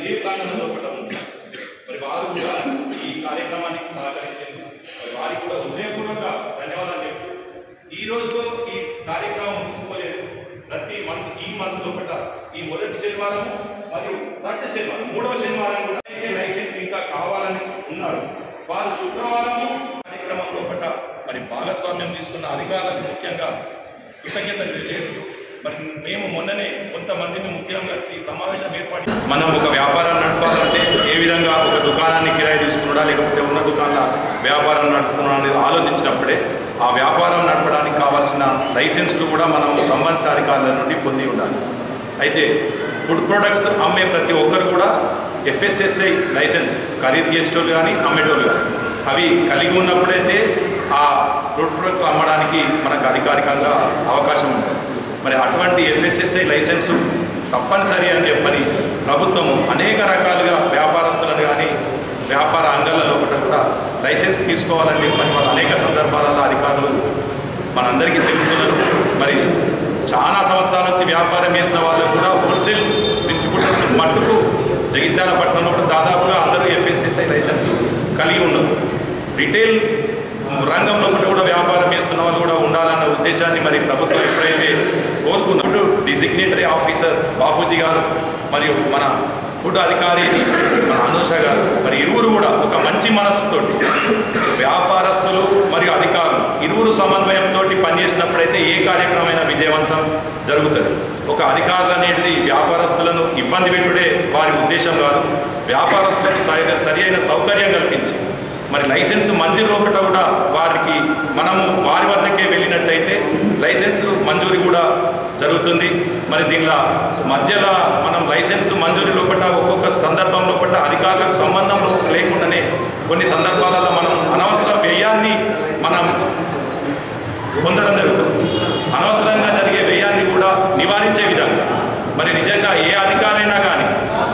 ఇదే ప్రాంగణంలో కూడా ఉంది మరి వారు కూడా ఈ కార్యక్రమానికి సహకరించింది మరి వారికి కూడా హృదయపూర్వక ధన్యవాదాలు చెప్తూ ఈ రోజుతో ఈ కార్యక్రమం ముగిసిపోలేదు ప్రతి మంత్ ఈ మంత్ లోపల ఈ మొదటి శనివారం మరియు థర్డ్ శనివారం మూడవ శనివారం కూడా అయితే లైసెన్స్ ఇంకా కావాలని ఉన్నారు వారు శుక్రవారం కార్యక్రమం లోపల మరి భాగస్వామ్యం తీసుకున్న అధికారులకు ముఖ్యంగా కృతజ్ఞతలు తెలియజేస్తూ మరి మేము మొన్ననే కొంతమందిని ముఖ్యంగా ఈ సమావేశం ఏర్పాటు మనం ఒక వ్యాపారం నడపాలంటే ఏ విధంగా ఒక దుకాణాన్ని కిరాయి తీసుకున్నాడా లేకపోతే ఉన్న దుకాణాల వ్యాపారం నడుపుకున్నా అనేది ఆలోచించినప్పుడే ఆ వ్యాపారం నడపడానికి కావాల్సిన లైసెన్సులు కూడా మనం సంబంధిత అధికారుల నుండి పొంది ఉండాలి అయితే ఫుడ్ ప్రొడక్ట్స్ అమ్మే ప్రతి ఒక్కరు కూడా ఎఫ్ఎస్ఎస్ఐ లైసెన్స్ ఖరీదు చేసేటోళ్ళు కానీ అమ్మేటోళ్ళు కానీ అవి కలిగి ఉన్నప్పుడైతే ఆ ఫుడ్ ప్రొడక్ట్ అమ్మడానికి మనకు అధికారికంగా అవకాశం ఉంటుంది మరి అటువంటి ఎఫ్ఎస్ఎస్ఐ లైసెన్సు తప్పనిసరి అని చెప్పని ప్రభుత్వం అనేక రకాలుగా వ్యాపారస్తులను కానీ వ్యాపార అంగాల లోపల కూడా లైసెన్స్ తీసుకోవాలని చెప్పని వాళ్ళు అనేక సందర్భాలలో అధికారులు మనందరికీ తెలుపుతున్నారు మరి చాలా సంవత్సరాల నుంచి వ్యాపారం చేసిన వాళ్ళు కూడా హోల్సేల్ డిస్ట్రిబ్యూటర్స్ మట్టుకు జగిత్యాల పట్టణంలో కూడా దాదాపుగా అందరూ ఎఫ్ఎస్ఎస్ఐ లైసెన్స్ కలిగి ఉన్నారు రిటైల్ రంగంలో కూడా వ్యాపారం చేస్తున్న వాళ్ళు కూడా ఉండాలన్న ఉద్దేశాన్ని మరి ప్రభుత్వం ఎప్పుడైతే కోరుకున్నప్పుడు డిజిగ్నేటరీ ఆఫీసర్ బాపూజీ గారు మరియు మన ఫుడ్ అధికారి మన అనూష గారు మరి ఇరువురు కూడా ఒక మంచి మనస్సుతోటి వ్యాపారస్తులు మరియు అధికారులు ఇరువురు సమన్వయంతో పనిచేసినప్పుడైతే ఏ కార్యక్రమమైన విజయవంతం జరుగుతుంది ఒక అధికారులు అనేది వ్యాపారస్తులను ఇబ్బంది పెట్టుడే వారి ఉద్దేశం కాదు వ్యాపారస్తులకు సరి సరి అయిన సౌకర్యం కల్పించి మరి లైసెన్స్ మంజూరు లోపల కూడా వారికి మనము వారి వద్దకే వెళ్ళినట్టయితే లైసెన్స్ మంజూరి కూడా జరుగుతుంది మరి దీనిలో మధ్యలో మనం లైసెన్స్ మంజూరి లోపల ఒక్కొక్క సందర్భం లోపల అధికారులకు సంబంధం లో- లేకుండానే కొన్ని సందర్భాలలో మనం అనవసర వ్యయాన్ని మనం పొందడం జరుగుతుంది అనవసరంగా జరిగే వ్యయాన్ని కూడా నివారించే విధంగా మరి నిజంగా ఏ అధికారైనా కానీ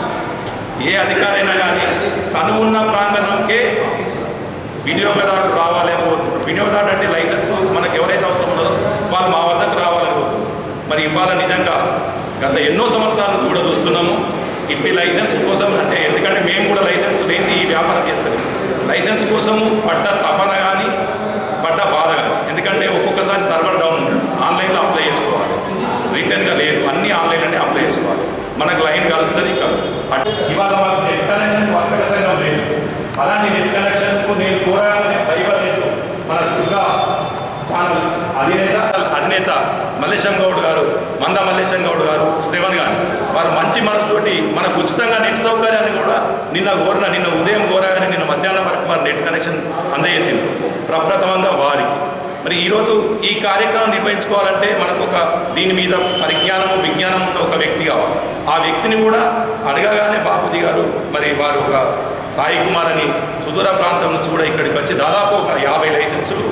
ఏ అధికారైనా కానీ తను ఉన్న ప్రాంగణంకే వినియోగదారుడు రావాలి అని కోరుకుంటారు వినియోగదారుడు అంటే లైసెన్స్ మనకు ఎవరైతే అవసరం ఉన్నదో వాళ్ళు మా వద్దకు రావాలని కోరుకుంటారు మరి ఇవాళ నిజంగా గత ఎన్నో సంవత్సరాల నుంచి కూడా చూస్తున్నాము ఇట్టి లైసెన్స్ కోసం అంటే ఎందుకంటే మేము కూడా లైసెన్స్ లేని ఈ వ్యాపారం చేస్తాం లైసెన్స్ కోసము పడ్డ తపన కానీ పడ్డ బాధ కానీ ఎందుకంటే ఒక్కొక్కసారి సర్వర్ డౌన్ ఉంటుంది ఆన్లైన్లో అప్లై చేసుకోవాలి రిటర్న్గా లేదు అన్ని ఆన్లైన్లోనే అప్లై చేసుకోవాలి మనకు లైన్ కలుస్తుంది కలదు అట్- ఇవాళ మాకు నెట్ కనెక్షన్ వర్తక సంఘం లేదు అలాంటి నెట్ కనెక్షన్కు నేను కోరాలనే ఫైబర్ నెట్ మన దుర్గా ఛానల్ అధినేత అధినేత మల్లేశం గౌడ్ గారు మంద మల్లేశం గౌడ్ గారు శ్రవణ్ గారు వారు మంచి మనసుతోటి మనకు ఉచితంగా నెట్ సౌకర్యాన్ని కూడా నిన్న కోరిన నిన్న ఉదయం కోరాగానే నిన్న మధ్యాహ్నం వరకు వారు నెట్ కనెక్షన్ అందజేసింది ప్రప్రథమంగా వారికి మరి ఈరోజు ఈ కార్యక్రమం నిర్వహించుకోవాలంటే మనకు ఒక దీని మీద పరిజ్ఞానము విజ్ఞానం ఉన్న ఒక వ్యక్తి కావాలి ఆ వ్యక్తిని కూడా అడగగానే బాపూజీ గారు మరి వారు ఒక సాయి కుమార్ అని సుదూర ప్రాంతం నుంచి కూడా ఇక్కడికి వచ్చి దాదాపు ఒక యాభై లైసెన్సులు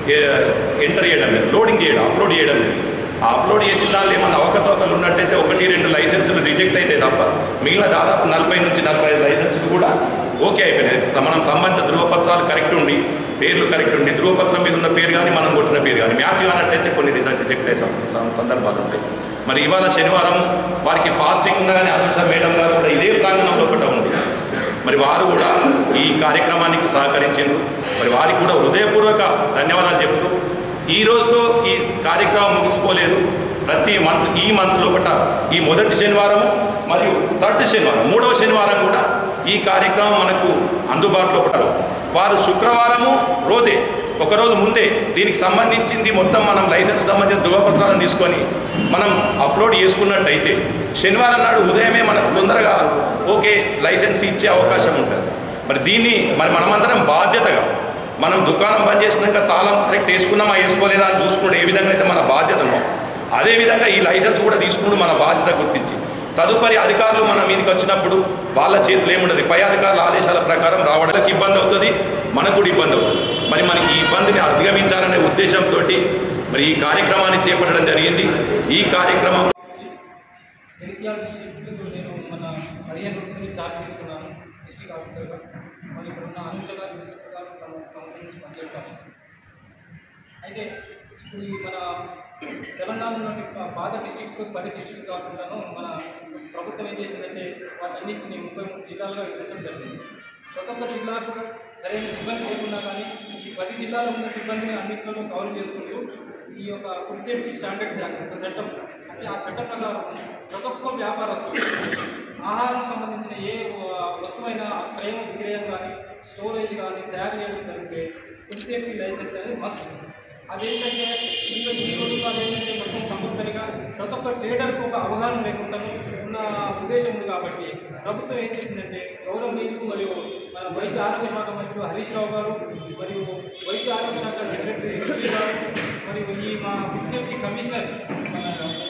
ఎంటర్ చేయడం లేదు లోడింగ్ చేయడం అప్లోడ్ చేయడం లేదు ఆ అప్లోడ్ చేసిన దానిలో ఏమన్నా అవకతవకలు ఉన్నట్టయితే ఒకటి రెండు లైసెన్సులు రిజెక్ట్ అయితే తప్ప మిగిలిన దాదాపు నలభై నుంచి నలభై ఐదు లైసెన్సులు కూడా ఓకే అయిపోయినాయి స- మనం సంబంధిత ధృవపత్రాలు కరెక్ట్ ఉండి పేర్లు కరెక్ట్ ఉండి ధృవపత్రం మీద ఉన్న పేరు కానీ మనం కొట్టిన పేరు కానీ మ్యాచ్ కానట్టయితే కొన్ని రిజల్ట్ రిజెక్ట్ అయ్యే సం- సం- సందర్భాలు ఉంటాయి మరి ఇవాళ శనివారం వారికి ఫాస్టింగ్ ఉండగానే అనుష మేడం గారు కూడా ఇదే ప్రాంగణంలో ఒకట ఉంది మరి వారు కూడా ఈ కార్యక్రమానికి సహకరించారు మరి వారికి కూడా హృదయపూర్వక ధన్యవాదాలు చెప్తూ ఈ రోజుతో ఈ కార్యక్రమం ముగిసిపోలేదు ప్రతి మంత్ ఈ మంత్ లోపల ఈ మొదటి శనివారం మరియు థర్డ్ శనివారం మూడవ శనివారం కూడా ఈ కార్యక్రమం మనకు అందుబాటులో పడ్డారు వారు శుక్రవారము రోజే ఒకరోజు ముందే దీనికి సంబంధించింది మొత్తం మనం లైసెన్స్ సంబంధించిన ధృవపత్రాలను తీసుకొని మనం అప్లోడ్ చేసుకున్నట్టయితే శనివారం నాడు ఉదయమే మనకు తొందరగా ఓకే లైసెన్స్ ఇచ్చే అవకాశం ఉంటుంది మరి దీన్ని మరి మనమందరం బాధ్యతగా మనం దుకాణం బంద్ చేసినాక తాళం కరెక్ట్ వేసుకున్నామా వేసుకోలేదా అని చూసుకుంటే ఏ విధంగా అయితే మన బాధ్యతనో అదేవిధంగా ఈ లైసెన్స్ కూడా తీసుకుంటూ మన బాధ్యత గుర్తించి తదుపరి అధికారులు మన మీదకి వచ్చినప్పుడు వాళ్ళ చేతులు ఏముండదు పై అధికారుల ఆదేశాల ప్రకారం రావడానికి ఇబ్బంది అవుతుంది మనకు కూడా ఇబ్బంది అవుతుంది మరి మనకి ఈ ఇబ్బందిని అధిగమించాలనే ఉద్దేశంతో మరి ఈ కార్యక్రమాన్ని చేపట్టడం జరిగింది ఈ కార్యక్రమం జగిత్యాల డిస్ట్రిక్ట్ నేను మన పదిహేను రోజుల నుంచి చార్జ్ తీసుకున్నాను డిస్ట్రిక్ట్ ఆఫీసర్గా మరి ఇక్కడ ఉన్న అనుష గారు ఇన్స్పెక్టర్ గారు తమ సంవత్సరం నుంచి పనిచేస్తాను అయితే ఇప్పుడు ఈ మన తెలంగాణలోని ప- పాత డిస్ట్రిక్ట్స్ పది డిస్ట్రిక్ట్స్ కాకుండాను మన ప్రభుత్వం ఏం చేసిందంటే వాటన్నింటిని ముప్పై మూడు జిల్లాలుగా విభజించడం జరిగింది ప్రతి ఒక్క జిల్లాకు సరైన సిబ్బంది లేకున్నా కానీ ఈ పది జిల్లాలో ఉన్న సిబ్బందిని అన్నింటిలో కవర్ చేసుకుంటూ ఈ యొక్క ఫుడ్ సేఫ్టీ స్టాండర్డ్స్ యాక్ట్ ఒక చట్టం అంటే ఆ చట్టం ప్రకారం ప్రతి ఒక్క వ్యాపారస్తులు ఆహారం సంబంధించిన ఏ వ- వస్తువైనా క్రయం విక్రయం కానీ స్టోరేజ్ కానీ తయారు చేయడం జరిగితే ఫుడ్ సేఫ్టీ లైసెన్స్ అనేది మస్ట్ అదేంటంటే ఈ ఈ రోజుల్లో అదేంటంటే మొత్తం కంపల్సరీగా ప్రతి ఒక్క ట్రేడర్కు ఒక అవగాహన లేకుండా ఉన్న ఉద్దేశం ఉంది కాబట్టి ప్రభుత్వం ఏం చేసిందంటే గౌరవనీయులు మరియు మన వైద్య ఆరోగ్య శాఖ మంత్రులు హరీష్ రావు గారు మరియు వైద్య ఆరోగ్య శాఖ సెక్రటరీ ఎస్పీ గారు మరియు ఈ మా ఫుడ్ సేఫ్టీ కమిషనర్ మన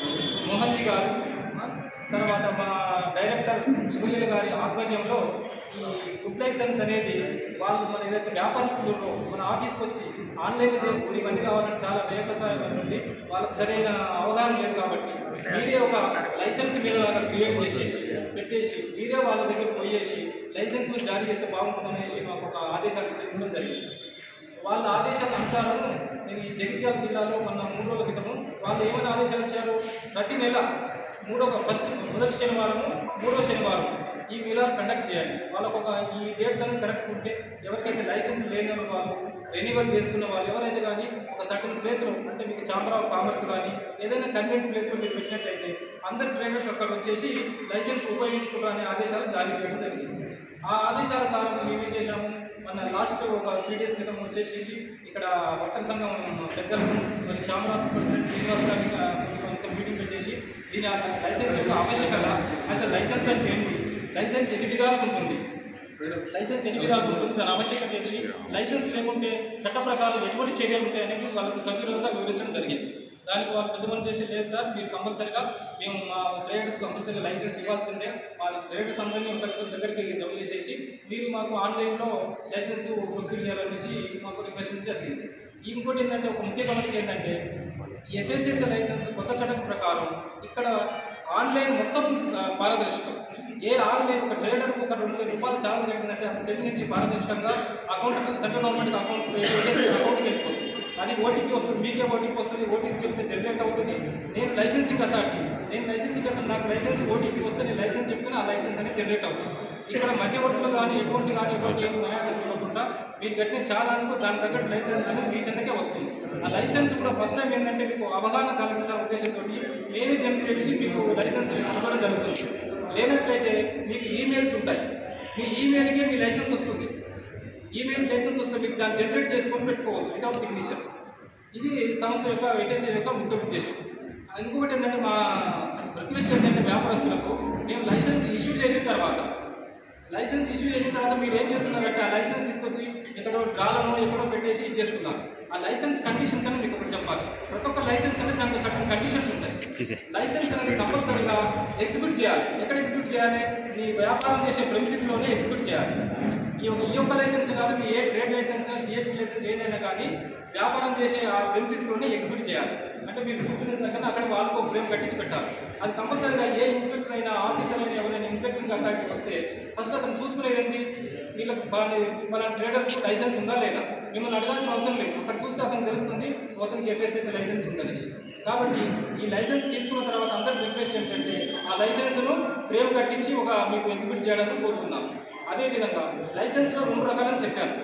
మోహంతి గారు ఆ, తర్వాత మా డైరెక్టర్ సూర్యులు గారి ఆధ్వర్యంలో ఈ ఫుడ్ లైసెన్స్ అనేది వాళ్ళు మన ఏదైతే వ్యాపారస్తులు మన ఆఫీస్కి వచ్చి ఆన్లైన్లో చేసుకుని ఇవన్నీ కావాలని చాలా వ్యవసాయం ఉంది వాళ్ళకి సరైన అవగాహన లేదు కాబట్టి మీరే ఒక లైసెన్స్ మీద క్రియేట్ చేసేసి పెట్టేసి మీరే వాళ్ళ దగ్గర పోయేసి లైసెన్స్ జారీ చేస్తే బాగుంటుందనేసి మాకు ఒక ఆదేశాలు ఇచ్చడం జరిగింది వాళ్ళ ఆదేశాల అనుసారం నేను ఈ జగిత్యాల జిల్లాలో మొన్న మూడు రోజుల క్రితము వాళ్ళు ఏమైనా ఆదేశాలు ఇచ్చారు ప్రతి నెల మూడో ఫస్ట్ మొదటి శనివారం మూడో శనివారం ఈ మీలాలు కండక్ట్ చేయాలి వాళ్ళకు ఒక ఈ డేట్స్ అనేది కరెక్ట్ ఉంటే ఎవరికైతే లైసెన్స్ లేని వాళ్ళు రెన్యువల్ చేసుకున్న వాళ్ళు ఎవరైతే కానీ ఒక సర్టన్ ప్లేస్లో అంటే మీకు ఛాంబర్ ఆఫ్ కామర్స్ కానీ ఏదైనా కన్వీనెంట్ ప్లేస్లో మీరు పెట్టినట్లయితే అందరు ట్రైనర్స్ అక్కడ వచ్చేసి లైసెన్స్ ఉపయోగించుకోవాలనే ఆదేశాలు జారీ చేయడం జరిగింది ఆ ఆదేశాల సారం మేము ఏం చేశాము మన లాస్ట్ ఒక త్రీ డేస్ క్రితం వచ్చేసి ఇక్కడ వర్తక సంఘం పెద్దలు మరి చామరాజ్ ప్రెసిడెంట్ శ్రీనివాస్ గారిని కనీసం మీటింగ్ పెట్టేసి దీని ఆ లైసెన్స్ యొక్క ఆవశ్యకత అసలు లైసెన్స్ అంటే ఏంటి లైసెన్స్ ఎన్ని విధాలుగా ఉంటుంది లైసెన్స్ ఎన్ని విధాలుగా ఉంటుంది దాని ఆవశ్యకత ఏంటి లైసెన్స్ లేకుంటే చట్ట ప్రకారం ఎటువంటి చర్యలు ఉంటాయి అనేది వాళ్ళకు సవివరంగా వివరించడం జరిగింది దానికి వాళ్ళు పెద్ద పని చేసి లేదు సార్ మీరు కంపల్సరీగా మేము మా ట్రేడర్స్ కంపల్సరీగా లైసెన్స్ ఇవ్వాల్సిందే మా ట్రేడర్స్ అందరినీ ఒక దగ్గరికి జమ చేసేసి మీరు మాకు ఆన్లైన్లో లైసెన్స్ ప్రొక్యూర్ చేయాలనేసి మాకు రిక్వెస్ట్ జరిగింది ఇంకోటి ఏంటంటే ఒక ముఖ్య గమనిక ఏంటంటే ఎఫ్ఎస్ఎస్ లైసెన్స్ కొత్త చట్టం ప్రకారం ఇక్కడ ఆన్లైన్ మొత్తం ఆ, పారదర్శకం ఏ ఆన్లైన్ ఒక ట్రేడర్ ఒక రెండు వేల రూపాయలు చాలా కట్టిందంటే అది సెల్ నుంచి పారదర్శకంగా అకౌంట్ సెంట్రల్ గవర్నమెంట్ అకౌంట్ అకౌంట్కి వెళ్ళిపోతుంది అది ఓటీపీ వస్తుంది మీకే ఓటీపీ వస్తుంది ఓటీపీ చెప్తే జనరేట్ అవుతుంది నేను లైసెన్సింగ్ అథారిటీ నేను లైసెన్సింగ్ అథారిటీ నాకు లైసెన్స్ ఓటీపీ వస్తే నేను లైసెన్స్ చెప్తే ఆ లైసెన్స్ అనేది జనరేట్ అవుతుంది ఇక్కడ మధ్యవర్తులు కానీ ఎటువంటి కానీ ఎటువంటి ఏమి న్యాయాలు ఇవ్వకుండా మీరు కట్టిన చాలానికి దాని తగ్గట్టు లైసెన్స్ అనేది మీ చెందకే వస్తుంది ఆ లైసెన్స్ కూడా ఫస్ట్ టైం ఏంటంటే మీకు అవగాహన కలిగించాలనే ఉద్దేశంతో మేమే జనరేట్ చేసి మీకు లైసెన్స్ ఇవ్వడం జరుగుతుంది లేనట్లయితే మీకు ఈమెయిల్స్ ఉంటాయి మీ ఈమెయిల్కే మీ లైసెన్స్ వస్తుంది ఈమెయిల్ లైసెన్స్ వస్తే మీకు దాన్ని జనరేట్ చేసుకొని పెట్టుకోవచ్చు వితౌట్ సిగ్నేచర్ ఇది సంస్థ యొక్క వెకేసీ యొక్క ముఖ్య ఉద్దేశం ఇంకొకటి ఏంటంటే మా రిక్వెస్ట్ ఏంటంటే వ్యాపారస్తులకు మేము లైసెన్స్ ఇష్యూ చేసిన తర్వాత లైసెన్స్ ఇష్యూ చేసిన తర్వాత మీరు ఏం చేస్తున్నారంటే ఆ లైసెన్స్ తీసుకొచ్చి ఎక్కడో డ్రాలను ఎక్కడో పెట్టేసి ఇచ్చేస్తున్నారు ఆ లైసెన్స్ కండిషన్స్ అని మీకు ఒకటి చెప్పాలి ప్రతి ఒక్క లైసెన్స్ అనేది దాంట్లో సర్టన్ కండిషన్స్ ఉంటాయి లైసెన్స్ అనేది కంపల్సరీగా ఎగ్జిక్యూట్ చేయాలి ఎక్కడ ఎగ్జిక్యూట్ చేయాలి మీ వ్యాపారం చేసే ప్రెమిసెస్లోనే ఎగ్జిక్యూట్ చేయాలి ఈ యొక్క ఈ యొక్క లైసెన్స్ కాదు మీ ఏ ట్రేడ్ లైసెన్స్ జిఎస్టీ లైసెన్స్ ఏదైనా కానీ వ్యాపారం చేసే ఆ ప్రెమిసెస్లోనే ఎగ్జిక్యూట్ చేయాలి అంటే మీరు కూర్చునే దగ్గర అక్కడ వాళ్ళకు ఒక ఫ్రేమ్ కట్టించి పెట్టాలి అది కంపల్సరీగా ఏ ఇన్స్పెక్టర్ అయినా ఆఫీసర్ అయినా ఎవరైనా ఇన్స్పెక్టింగ్ అథారిటీ వస్తే ఫస్ట్ అతను చూసుకునేది ఏంటి వీళ్ళకి పలాని పలానా ట్రేడర్ లైసెన్స్ ఉందా లేదా మిమ్మల్ని అడగాల్సిన అవసరం లేదు అక్కడ చూస్తే అతనికి తెలుస్తుంది అతనికి ఎఫ్ఎస్ఎస్ లైసెన్స్ ఉందనేసి కాబట్టి ఈ లైసెన్స్ తీసుకున్న తర్వాత అందరి రిక్వెస్ట్ ఏంటంటే ఆ లైసెన్స్ను ఫ్రేమ్ కట్టించి ఒక మీకు ఎగ్జిబిట్ చేయడానికి కోరుతున్నాం అదేవిధంగా లైసెన్స్లో రెండు రకాలని చెప్పాను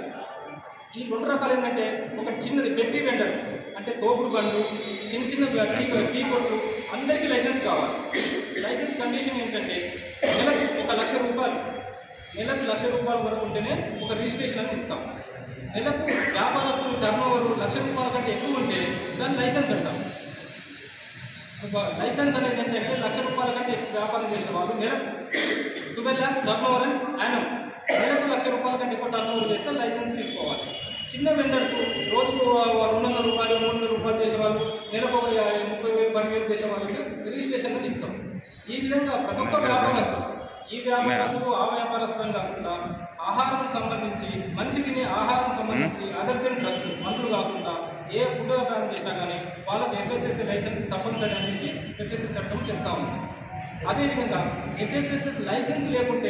ఈ రెండు రకాలు ఏంటంటే ఒకటి చిన్నది పెట్టి వెండర్స్ అంటే తోపుడు బండ్లు చిన్న చిన్న టీ టీ కొట్లు అందరికీ లైసెన్స్ కావాలి లైసెన్స్ కండిషన్ ఏంటంటే నెలకు ఒక లక్ష రూపాయలు నెలకు లక్ష రూపాయల వరకు ఉంటేనే ఒక రిజిస్ట్రేషన్ అని ఇస్తాం నెలకు వ్యాపారస్తులు టర్న్ ఓవర్ లక్ష రూపాయల కంటే ఎక్కువ ఉంటే దాన్ని లైసెన్స్ అంటాం ఒక లైసెన్స్ అనేది ఏంటంటే లక్ష రూపాయల కంటే ఎక్కువ వ్యాపారం చేసిన వాళ్ళు నెలకు twelve lakhs turnover and annum నెలకు లక్ష రూపాయల కంటే ఎక్కువ టర్న్ ఓవర్ చేస్తే లైసెన్స్ తీసుకోవాలి చిన్న వెండర్స్ రోజుకు రెండు వందల రూపాయలు మూడు వందల రూపాయలు చేసేవాళ్ళు నెలకు ఒక యా- ముప్పై వేలు పదివేలు చేసే వాళ్ళకి రిజిస్ట్రేషన్ అని ఇస్తాం ఈ విధంగా ప్రతి ఒక్క వ్యాపారస్తులు ఈ వ్యాపారస్తులు ఆ వ్యాపారస్తులు కాకుండా ఆహారం సంబంధించి మనిషి తినే ఆహారం సంబంధించి అదర్ దెన్ డ్రగ్స్ మందులు కాకుండా ఏ ఫుడ్ వ్యాపారం చేసినా కానీ వాళ్ళకి ఎఫ్ఎస్ఎస్ లైసెన్స్ తప్పనిసరి అనేసి ఎఫ్ఎస్ఎస్ చట్టం చెప్తా ఉంది అదేవిధంగా ఎఫ్ఎస్ఎస్ లైసెన్స్ లేకుంటే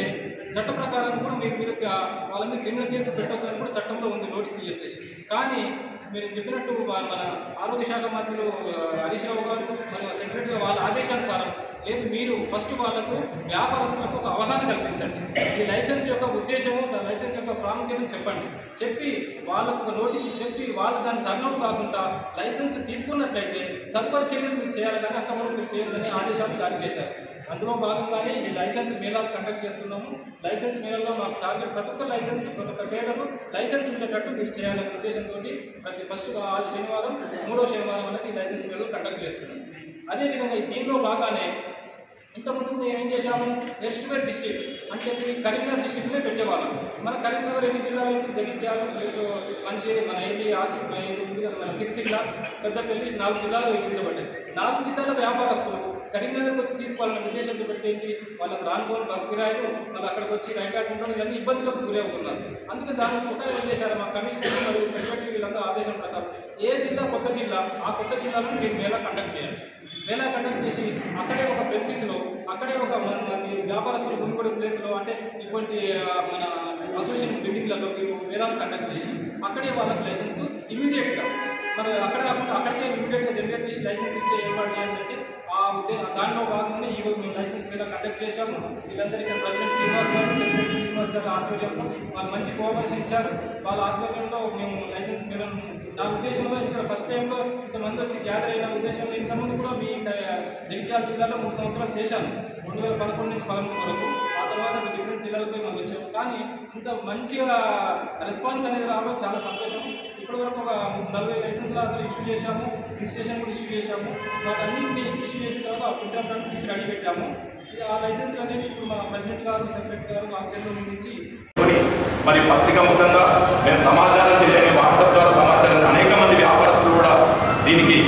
చట్ట ప్రకారం కూడా మీరు మీద వాళ్ళ మీద క్రిమినల్ కేసు పెట్టవచ్చు అని కూడా చట్టంలో ఉంది నోటీస్ ఇచ్చేసి కానీ మీరు చెప్పినట్టు వా- మన ఆరోగ్య శాఖ మంత్రులు ఆ, హరీష్ రావు గారు మన సెక్రటరీ వాళ్ళ ఆదేశానుసారం లేదు మీరు ఫస్ట్ వాళ్ళకు వ్యాపారస్తులకు ఒక అవగాహన కల్పించండి ఈ లైసెన్స్ యొక్క ఉద్దేశము దాని లైసెన్స్ యొక్క ప్రాముఖ్యతను చెప్పండి చెప్పి వాళ్ళకు ఒక నోటీస్ చెప్పి వాళ్ళు దాన్ని రన్అట్ కాకుండా లైసెన్స్ తీసుకున్నట్లయితే తదుపరి చర్యలు మీరు చేయాలి కానీ అంతవరకు మీరు చేయొద్దని ఆదేశాలు జారీ చేశారు అందులో భాగంగానే ఈ లైసెన్స్ మేళాలు కండక్ట్ చేస్తున్నాము లైసెన్స్ మేళాలో మాకు టార్గెట్ ప్రతి ఒక్క లైసెన్స్ ప్రతి ఒక్క ట్రేడర్ లైసెన్స్ ఉండేటట్టు మీరు చేయాలనే ఉద్దేశంతో ప్రతి ఫస్ట్ ఆరు శనివారం మూడో శనివారం అనేది ఈ లైసెన్స్ మేళాలు కండక్ట్ చేస్తున్నాం అదేవిధంగా ఈ దీనిలో బాగానే ఇంతకుముందు మేము ఏం చేశాము ఎస్టిమేట్ డిస్టిక్ అని చెప్పి కరీంనగర్ డిస్టిక్నే పెట్టేవాళ్ళం మన కరీంనగర్ ఎన్ని జిల్లాలు ఏంటి జగిత్యాల ప్లస్ మంచి మన ఏది ఆసి మన ఏది ఉంది కదా మన సిరిసిల్ల పెద్దపల్లి నాలుగు జిల్లాలు విధించబడ్డాయి నాలుగు జిల్లాల వ్యాపారస్తులు కరీంనగర్కి వచ్చి తీసుకోవాలనే ఉద్దేశంతో పెడితే ఏంటి వాళ్ళకి రానుకోని బస్ కిరాయిలు వాళ్ళు అక్కడికి వచ్చి రైట్ కార్డు ఉండడం ఇవన్నీ ఇబ్బందులకు గురి అవుతున్నారు అందుకే దాని ఒక ఏం చేశారు మా కమిషనర్ మరియు సెక్రటరీ వీళ్ళంతా ఆదేశం ప్రకారం ఏ జిల్లా కొత్త జిల్లా ఆ కొత్త జిల్లాలో మీరు మేళా కండక్ట్ చేయాలి మేళా కండక్ట్ చేసి అక్కడే ఒక ప్రెమిసిస్లో అక్కడే ఒక మన- మన వ్యాపారస్తులు కొనుగోలు ప్లేస్లో అంటే ఇటువంటి ఆ, మన అసోసియేషన్ బిల్డింగ్లలో మీరు మేళాలు కండక్ట్ చేసి అక్కడే వాళ్ళకి లైసెన్స్ ఇమీడియట్గా మరి అక్కడ కాకుండా అక్కడికే ఇమీడియట్గా జనరేట్ చేసి లైసెన్స్ ఇచ్చే ఏర్పాటు చేయాలంటే ఆ ఉద్దే దాంట్లో భాగంగానే ఈ రోజు మేము లైసెన్స్ మీద కండక్ట్ చేశాము వీళ్ళందరికీ ప్రెసిడెంట్ శ్రీనివాస్ గారు సెక్రటరీ శ్రీనివాస్ గారి ఆధ్వర్యంలో వాళ్ళు మంచి కోఆపరేషన్ ఇచ్చారు వాళ్ళ ఆధ్వర్యంలో మేము లైసెన్స్ మీద నా ఉద్దేశంలో ఇక్కడ ఫస్ట్ టైంలో ఇంతమంది వచ్చి గ్యాదర్ అయిన ఉద్దేశంలో ఇంతమంది కూడా మీ ఆ, జగిత్యాల జిల్లాలో మూడు సంవత్సరాలు చేశాను రెండు వేల పదకొండు నుంచి పదమూడు వరకు ఆ తర్వాత మీ డిఫరెంట్ జిల్లాలపై మేము వచ్చాము కానీ ఇంత మంచిగా రెస్పాన్స్ అనేది రావడం చాలా సంతోషం ఇప్పటి వరకు ఒక నలభై లైసెన్స్లు అసలు ఇష్యూ చేశాము రిజిస్ట్రేషన్ కూడా ఇష్యూ చేశాము వాటన్నింటినీ ఇష్యూ చేసిన తర్వాత ఆ ప్రింట్ తీసి రెడీ పెట్టాము ఇది ఆ లైసెన్స్ అనేది ఇప్పుడు మా ప్రెసిడెంట్ గారు సెక్రటరీ గారు ఆ చేతుల నుంచి కొని మరి పత్రికా ముఖంగా మేము సమాచారం తెలియని వాట్సాప్ ద్వారా సమాచారం అనేక మంది వ్యాపారస్తులు కూడా దీనికి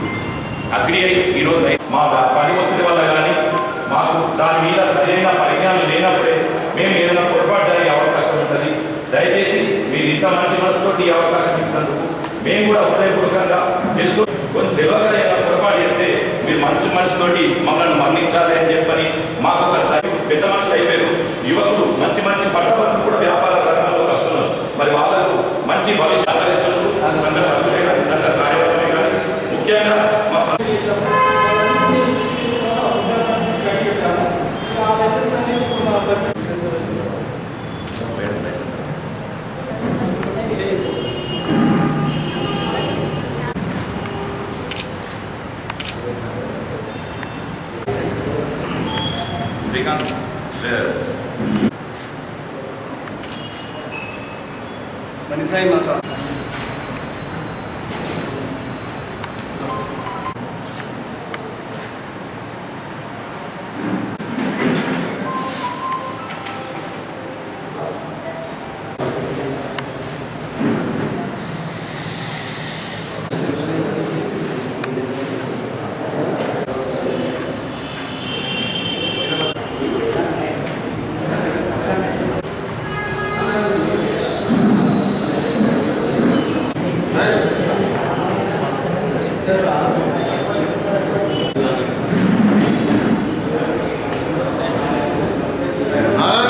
అగ్రి అయి ఈరోజు రై- మా పని ఒత్తిడి వల్ల కానీ మాకు దాని మీద సరైన పరిజ్ఞానం లేనప్పుడే మేము ఏదైనా పొరపాటు జరిగే అవకాశం ఉంటుంది దయచేసి మీరు ఇంత మంచి మనసుతోటి ఈ అవకాశం ఇచ్చినందుకు మేము కూడా హృదయపూర్వకంగా తెలుసు కొంచెం తెలియక ఏదైనా పొరపాటు చేస్తే మీరు మంచి మనిషితోటి మమ్మల్ని మన్నించాలి అని చెప్పని మాకు ఒక సరి పెద్ద మనుషులు అయిపోయారు యువకులు మంచి మంచి పట్టభద్రులు కూడా వ్యాపార రంగంలోకి వస్తున్నారు మరి వాళ్ళకు మంచి భవిష్యత్ ఆదరిస్తున్నారు సంఘ సభ్యులే కానీ సంఘ కార్యవర్గమే కానీ ముఖ్యంగా మా శ్రీకాంత్ Manifai Masa.